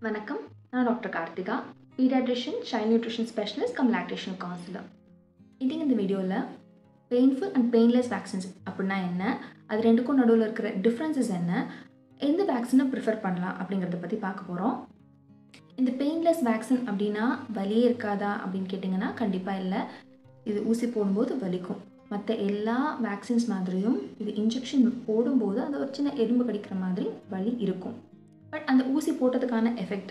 வணக்கம் நான் doctor Karthika paediatrician child nutrition specialist cum lactation counsellor இன்றைக்கி இந்த வீடியோவில் பெயின்ஃபுல் அண்ட் பெயின்லெஸ் வேக்சின்ஸ் அப்படின்னா என்ன அது ரெண்டுக்கும் நடுவில் இருக்கிற டிஃப்ரென்சஸ் என்ன எந்த வேக்சினை ப்ரிஃபர் பண்ணலாம் அப்படிங்கிறத பற்றி பார்க்க போகிறோம் இந்த பெயின்லெஸ் வேக்சின் அப்படின்னா வலியே இருக்காதா அப்படின்னு கேட்டிங்கன்னா கண்டிப்பாக இல்லை இது ஊசி போடும்போது வலிக்கும் மற்ற எல்லா வேக்சின்ஸ் மாதிரியும் இது இன்ஜெக்ஷன் போடும்போது அது ஒரு சின்ன எறும்பு கடிக்கிற மாதிரி வலி இருக்கும் பட் அந்த ஊசி போட்டதுக்கான எஃபெக்ட்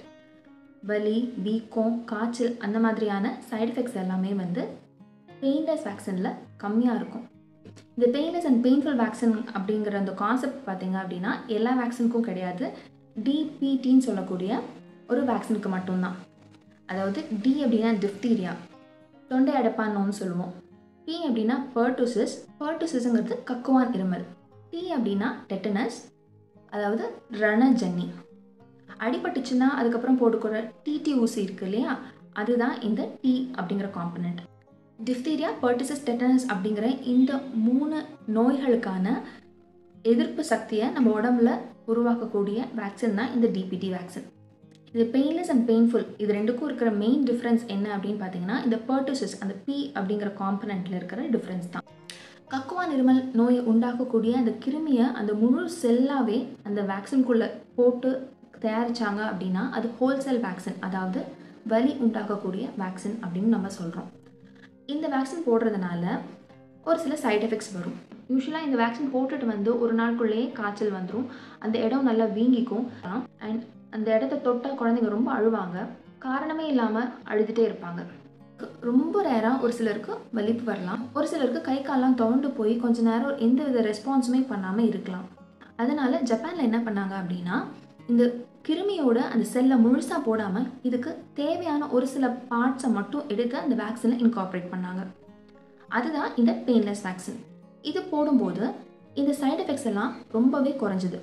வலி வீக்கம் காய்ச்சல் அந்த மாதிரியான சைடு எஃபெக்ட்ஸ் எல்லாமே வந்து பெயின்லெஸ் வேக்சினில் கம்மியாக இருக்கும் இந்த பெயின்லெஸ் அண்ட் பெயின்ஃபுல் வேக்சின் அப்படிங்கிற அந்த கான்செப்ட் பார்த்தீங்க அப்படின்னா எல்லா வேக்சினுக்கும் கிடையாது டிபிடின்னு சொல்லக்கூடிய ஒரு வேக்சினுக்கு மட்டும்தான் அதாவது டி அப்படின்னா டிஃப்தீரியா தொண்டை அடைப்பான்னு சொல்லுவோம் பி அப்படின்னா பர்டூசிஸ் பர்டூசிஸுங்கிறது கக்குவான் இருமல் டி அப்படின்னா டெட்டனஸ் அதாவது ரணஜன்னி அடிபட்டுச்சுன்னா அதுக்கப்புறம் போட்டுக்கிற டிடி ஊசி இருக்கு இல்லையா அதுதான் இந்த டி அப்படிங்கிற காம்பனண்ட் டிஃப்தீரியா பர்டிசஸ் டெட்டனஸ் அப்படிங்கிற இந்த மூணு நோய்களுக்கான எதிர்ப்பு சக்தியை நம்ம உடம்புல உருவாக்கக்கூடிய வேக்சின் தான் இந்த டிபிடி வேக்சின் இது பெயின்லெஸ் அண்ட் பெயின்ஃபுல் இது ரெண்டுக்கும் இருக்கிற மெயின் டிஃப்ரென்ஸ் என்ன அப்படின்னு பார்த்தீங்கன்னா இந்த பர்டோசிஸ் அந்த பி அப்படிங்கிற காம்பனண்ட்டில் இருக்கிற டிஃப்ரென்ஸ் தான் கக்குவான் இருமல் நோயை உண்டாக்கக்கூடிய அந்த கிருமியை அந்த முழு செல்லாகவே அந்த வேக்சின்குள்ளே போட்டு தயாரித்தாங்க அப்படின்னா அது ஹோல்சேல் வேக்சின் அதாவது வலி உண்டாக்கக்கூடிய வேக்சின் அப்படின்னு நம்ம சொல்கிறோம் இந்த வேக்சின் போடுறதுனால ஒரு சில சைட் எஃபெக்ட்ஸ் வரும் யூஸ்வலாக இந்த வேக்சின் போட்டுட்டு வந்து ஒரு நாளுக்குள்ளேயே காய்ச்சல் வந்துடும் அந்த இடம் நல்லா வீங்கிக்கும் அண்ட் அந்த இடத்த தொட்டால் குழந்தைங்க ரொம்ப அழுவாங்க காரணமே இல்லாமல் அழுதுகிட்டே இருப்பாங்க ரொம்ப ரேராக ஒரு சிலருக்கு வலிப்பு வரலாம் ஒரு சிலருக்கு கை காலெலாம் துவண்டு போய் கொஞ்ச நேரம் எந்த வித ரெஸ்பான்ஸுமே பண்ணாமல் இருக்கலாம் அதனால் ஜப்பானில் என்ன பண்ணாங்க அப்படின்னா இந்த கிருமியோட அந்த செல்லை முழுசாக போடாமல் இதுக்கு தேவையான ஒரு சில பார்ட்ஸை மட்டும் எடுத்து அந்த வேக்சினை இன்கார்ப்ரேட் பண்ணாங்க அதுதான் இந்த பெயின்லெஸ் வேக்சின் இது போடும்போது இந்த சைடு எஃபெக்ட்ஸ் எல்லாம் ரொம்பவே குறைஞ்சிது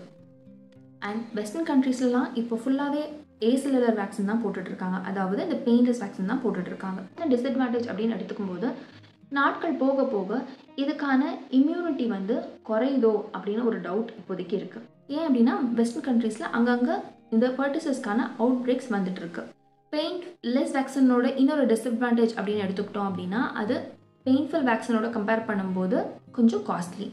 அண்ட் வெஸ்டர்ன் கண்ட்ரீஸ்லாம் இப்போ ஃபுல்லாகவே ஏசிலர் வேக்சின் தான் போட்டுட்ருக்காங்க அதாவது இந்த பெயின்லெஸ் வேக்சின் தான் போட்டுட்ருக்காங்க டிஸ்அட்வான்டேஜ் அப்படின்னு எடுத்துக்கும்போது நாட்கள் போக போக இதுக்கான இம்யூனிட்டி வந்து குறையுதோ அப்படின்னு ஒரு டவுட் இப்போதைக்கு இருக்குது ஏன் அப்படின்னா வெஸ்டர்ன் கண்ட்ரீஸில் அங்கங்கே இந்த பர்டிசஸ்க்கான அவுட் பிரேக்ஸ் வந்துட்டு இருக்கு பெயின் லெஸ் வேக்சினோட இன்னொரு டிஸ்அட்வான்டேஜ் அப்படின்னு எடுத்துக்கிட்டோம் அப்படின்னா அது பெயின்ஃபுல் வேக்சினோட கம்பேர் பண்ணும்போது கொஞ்சம் காஸ்ட்லி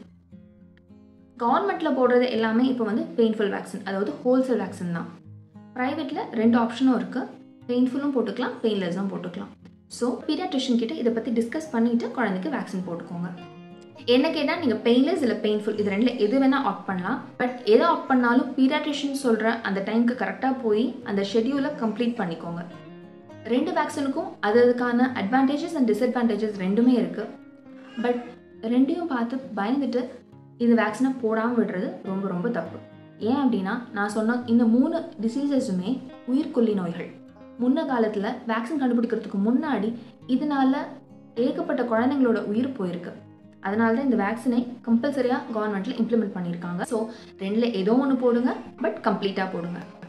கவர்மெண்ட்டில் போடுறது எல்லாமே இப்போ வந்து பெயின்ஃபுல் வேக்சின் அதாவது ஹோல்சேல் வேக்சின் தான் ப்ரைவேட்டில் ரெண்டு ஆப்ஷனும் இருக்குது பெயின்ஃபுல்லும் போட்டுக்கலாம் பெயின்லெஸ்ஸும் போட்டுக்கலாம் ஸோ பீடியாட்ரிஷியன் கிட்ட இதை பற்றி டிஸ்கஸ் பண்ணிவிட்டு குழந்தைக்கு வேக்சின் போட்டுக்கோங்க என்ன கேட்டால் நீங்கள் பெயின்லெஸ் இல்லை பெயின்ஃபுல் இது ரெண்டில் எது வேணால் ஆப்ட் பண்ணலாம் பட் எதை ஆப்ட் பண்ணாலும் பீடியாட்ரிஷியன் சொல்கிற அந்த டைமுக்கு கரெக்டாக போய் அந்த ஷெடியூலை கம்ப்ளீட் பண்ணிக்கோங்க ரெண்டு வேக்சினுக்கும் அது அதுக்கான அட்வான்டேஜஸ் அண்ட் டிஸ்அட்வான்டேஜஸ் ரெண்டுமே இருக்குது பட் ரெண்டையும் பார்த்து பயந்துட்டு இந்த வேக்சினை போடாமல் விடுறது ரொம்ப ரொம்ப தப்பு ஏன் அப்படின்னா நான் சொன்ன இந்த மூணு டிசீசஸுமே உயிர்கொல்லி நோய்கள் முன்ன காலத்தில் வேக்சின் கண்டுபிடிக்கிறதுக்கு முன்னாடி இதனால ஏகப்பட்ட குழந்தைங்களோட உயிர் போயிருக்கு அதனால தான் இந்த வேக்சினை கம்பல்சரியாக கவர்மெண்ட்டில் இம்ப்ளிமெண்ட் பண்ணியிருக்காங்க ஸோ ரெண்டில் ஏதோ ஒன்று போடுங்க பட் கம்ப்ளீட்டாக போடுங்க